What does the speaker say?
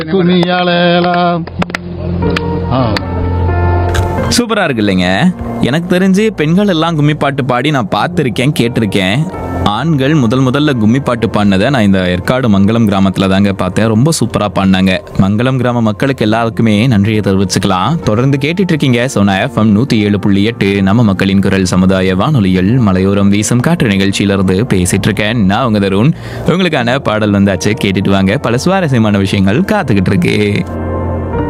துணியாளலாம் ஆ சூப்பரா இருக்கு இல்லைங்க எனக்கு தெரிஞ்சு பெண்கள் எல்லாம் கும்மி பாட்டு பாடி நான் பார்த்துருக்கேன் கேட்டிருக்கேன் ஆண்கள் முதல் முதல்ல கும்மி பாட்டு பாடினதை நான் இந்த ஏற்காடு மங்களம் கிராமத்துல தாங்க பார்த்தேன் ரொம்ப சூப்பரா பாடினாங்க மங்களம் கிராம மக்களுக்கு எல்லாருக்குமே நன்றியை தெரிவிச்சுக்கலாம் தொடர்ந்து கேட்டுட்டு இருக்கீங்க சோனா எஃப்எம் நூத்தி ஏழு புள்ளி எட்டு நம்ம மக்களின் குரல் சமுதாய வானொலியில் மலையோரம் வீசும் காற்று நிகழ்ச்சியில இருந்து பேசிட்டு இருக்கேன் நான் உங்க தருண் உங்களுக்கான பாடல் வந்தாச்சு கேட்டுட்டு வாங்க பல சுவாரஸ்யமான விஷயங்கள் காத்துக்கிட்டு இருக்கு